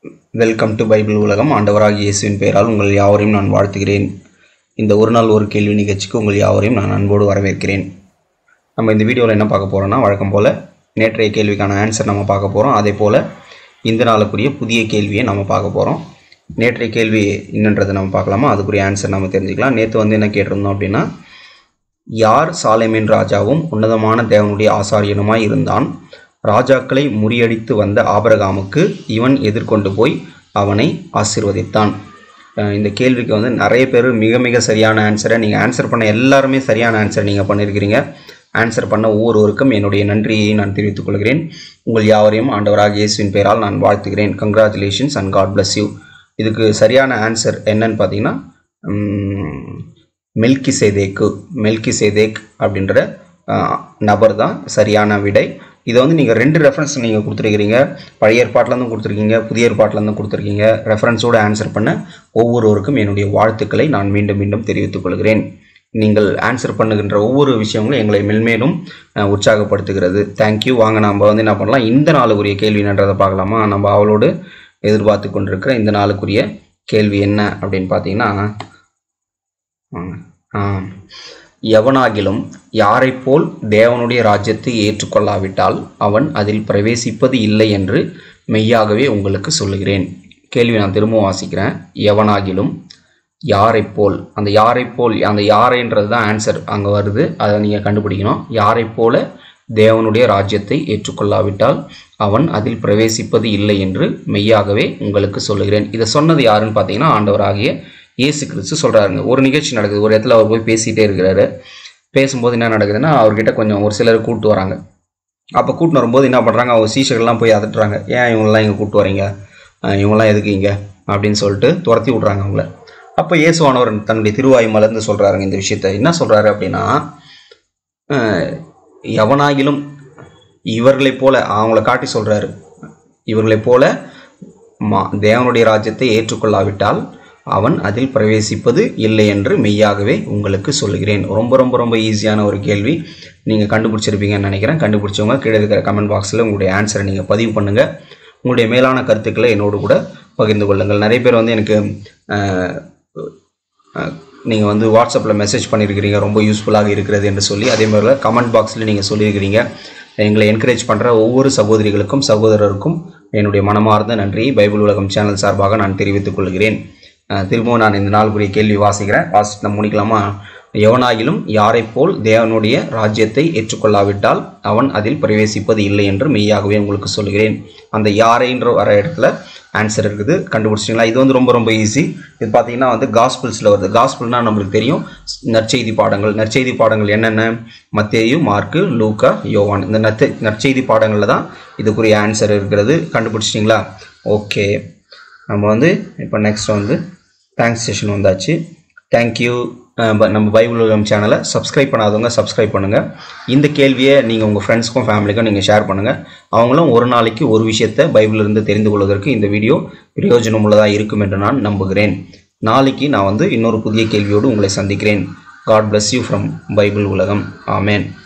Welcome to Bible உலகம் ஆண்டவராகிய இயேசுவின் பெயரால் உங்கள் யாவரையும் நான் வாழ்த்துகிறேன் இந்த ஒரு நாள் ஒரு கேள்வி நிகழ்ச்சிக்கு உங்கள் யாவரையும் நான் அன்போடு வரவேற்கிறேன் நம்ம இந்த வீடியோவில் என்ன பார்க்க போகிறோம்னா வழக்கம் போல் நேற்றைய கேள்விக்கான ஆன்சர் நம்ம பார்க்க போகிறோம் அதே போல் இந்த நாளுக்குரிய புதிய கேள்வியை நம்ம பார்க்க போகிறோம் நேற்றைய கேள்வி என்னன்றதை நம்ம பார்க்கலாமா அதுக்குரிய ஆன்சர் நம்ம தெரிஞ்சுக்கலாம் நேற்று வந்து என்ன கேட்டிருந்தோம் அப்படின்னா யார் சாலேமின் ராஜாவும் உன்னதமான தேவனுடைய ஆசாரியனுமாய் இருந்தான் ராஜாக்களை முறியடித்து வந்த ஆபரகாமுக்கு இவன் எதிர்கொண்டு போய் அவனை ஆசீர்வதித்தான் அஹ் இந்த கேள்விக்கு வந்து நிறைய பேர் மிக மிக சரியான ஆன்சரை நீங்கள் ஆன்சர் பண்ண எல்லாருமே சரியான ஆன்சர் நீங்கள் பண்ணியிருக்கிறீங்க ஆன்சர் பண்ண ஒவ்வொருவருக்கும் என்னுடைய நன்றியை நான் தெரிவித்துக் கொள்கிறேன் உங்கள் யாவரையும் ஆண்டவராக இயேசுவின் பெயரால் நான் வாழ்த்துகிறேன் congratulations and God bless you இதுக்கு சரியான ஆன்சர் என்னன்னு பார்த்தீங்கன்னா மெல்கி சேதேக்கு மெல்கி சேதேக் அப்படின்ற அஹ், நபர் தான் சரியான விடை இதை வந்து நீங்கள் ரெண்டு ரெஃபரன்ஸ் நீங்கள் கொடுத்துருக்கிறீங்க பழைய ஏற்பாட்டிலேருந்து கொடுத்துருக்கீங்க புதிய ஏற்பாட்டிலேருந்து கொடுத்துருக்கீங்க ரெஃபரன்ஸோடு ஆன்சர் பண்ண ஒவ்வொருவருக்கும் என்னுடைய வாழ்த்துக்களை நான் மீண்டும் மீண்டும் தெரிவித்துக் கொள்கிறேன் நீங்கள் ஆன்சர் பண்ணுகின்ற ஒவ்வொரு விஷயங்களும் எங்களை மென்மேலும் அஹ், உற்சாகப்படுத்துகிறது தேங்க்யூ வாங்க நம்ம வந்து என்ன பண்ணலாம் இந்த நாளுக்குரிய கேள்வி என்னன்றதை பார்க்கலாமா நம்ம அவளோடு எதிர்பார்த்து கொண்டிருக்கிற இந்த நாளுக்குரிய கேள்வி என்ன அப்படின்னு பார்த்தீங்கன்னா வாங்க. ஆ. எவனாகிலும் யாரைப் போல் தேவனுடைய ராஜ்யத்தை ஏற்றுக்கொள்ளாவிட்டால் அவன் அதில் பிரவேசிப்பது இல்லை என்று மெய்யாகவே உங்களுக்கு சொல்லுகிறேன் கேள்வி நான் திரும்பவும் வாசிக்கிறேன் எவனாகிலும் யாரைப் போல் அந்த யாரைப் போல் அந்த யாரைன்றது தான் ஆன்சர் அங்கே வருது அதை நீங்கள் கண்டுபிடிக்கணும் யாரைப் போல தேவனுடைய ராஜ்யத்தை ஏற்றுக்கொள்ளாவிட்டால் அவன் அதில் பிரவேசிப்பது இல்லை என்று மெய்யாகவே உங்களுக்கு சொல்லுகிறேன் இதை சொன்னது யாருன்னு பார்த்தீங்கன்னா ஆண்டவராகிய இயேசு கிறிஸ்து சொல்கிறாருங்க ஒரு நிகழ்ச்சி நடக்குது ஒரு இடத்துல அவர் போய் பேசிகிட்டே இருக்கிறாரு பேசும்போது என்ன நடக்குதுன்னா அவர்கிட்ட கொஞ்சம் ஒரு சிலர் கூப்பிட்டு வராங்க அப்போ கூட்டின்னு வரும்போது என்ன பண்ணுறாங்க அவங்க சீஷர்கள்லாம் போய் அதட்டுறாங்க ஏன் இவங்கெல்லாம் இங்கே கூப்பிட்டு வரீங்க அஹ் இவங்கெல்லாம் எதுக்கு இங்கே அப்படின்னு சொல்லிட்டு துரத்தி விட்றாங்க அவங்கள அப்போ இயேசுவானவர் தன்னுடைய திருவாய் மலர்ந்து சொல்கிறாருங்க இந்த விஷயத்த என்ன சொல்கிறாரு அப்படின்னா அஹ் எவனாகிலும் இவர்களைப் போல அவங்கள காட்டி சொல்கிறாரு இவர்களைப் போல மா தேவனுடைய ராஜ்யத்தை ஏற்றுக்கொள்ளாவிட்டால் அவன் அதில் பிரவேசிப்பது இல்லை என்று மெய்யாகவே உங்களுக்கு சொல்லுகிறேன் ரொம்ப ரொம்ப ரொம்ப ஈஸியான ஒரு கேள்வி நீங்கள் கண்டுபிடிச்சிருப்பீங்கன்னு நினைக்கிறேன் கண்டுபிடிச்சவங்க கீழே இருக்கிற கமெண்ட் பாக்ஸில் உங்களுடைய ஆன்சரை நீங்கள் பதிவு பண்ணுங்கள் உங்களுடைய மேலான கருத்துக்களை என்னோடு கூட பகிர்ந்து கொள்ளுங்கள் நிறைய பேர் வந்து எனக்கு நீங்கள் வந்து வாட்ஸ்அப்பில் மெசேஜ் பண்ணியிருக்கிறீங்க ரொம்ப யூஸ்ஃபுல்லாக இருக்கிறது என்று சொல்லி அதே மாதிரி கமெண்ட் பாக்ஸில் நீங்கள் சொல்லியிருக்கிறீங்க எங்களை என்கரேஜ் பண்ணுற ஒவ்வொரு சகோதரிகளுக்கும் சகோதரருக்கும் என்னுடைய மனமார்ந்த நன்றியை பைபிள் உலகம் சேனல் சார்பாக நான் தெரிவித்துக் கொள்கிறேன் அஹ் திரும்பவும் நான் இந்த நாளுக்குரிய கேள்வி வாசிக்கிறேன் வாசித்து நம்ம முடிக்கலாமா எவனாகிலும் யாரைப் போல் தேவனுடைய ராஜ்யத்தை ஏற்றுக்கொள்ளாவிட்டால் அவன் அதில் பிரவேசிப்பது இல்லை என்று மெய்யாகவே உங்களுக்கு சொல்கிறேன் அந்த யாரைன்ற வர இடத்துல ஆன்சர் இருக்குது கண்டுபிடிச்சிங்களா இது வந்து ரொம்ப ரொம்ப ஈஸி இது பார்த்தீங்கன்னா வந்து காஸ்பிள்ஸில் வருது காஸ்பிள்னா நம்மளுக்கு தெரியும் நற்செய்தி பாடங்கள் நற்செய்தி பாடங்கள் என்னென்ன மத்தேயு மார்க்கு லூக்கா யோவான் இந்த நற்செ நற்செய்தி பாடங்களில் தான் இதுக்குரிய ஆன்சர் இருக்கிறது கண்டுபிடிச்சிட்டிங்களா ஓகே நம்ம வந்து இப்போ நெக்ஸ்ட் வந்து தேங்க்ஸ் செஷன் வந்தாச்சு தேங்க்யூ நம்ம பைபிள் உலகம் சேனலை சப்ஸ்கிரைப் பண்ணாதவங்க சப்ஸ்கிரைப் பண்ணுங்கள் இந்த கேள்வியை நீங்கள் உங்கள் ஃப்ரெண்ட்ஸ்க்கும் ஃபேமிலிக்கும் நீங்கள் ஷேர் பண்ணுங்கள் அவங்களும் ஒரு நாளைக்கு ஒரு விஷயத்தை பைபிளிலிருந்து தெரிந்து கொள்வதற்கு இந்த வீடியோ பிரயோஜனமுள்ளதாக இருக்கும் என்று நான் நம்புகிறேன் நாளைக்கு நான் வந்து இன்னொரு புதிய கேள்வியோடு உங்களை சந்திக்கிறேன் God bless you from Bible உலகம் ஆமேன்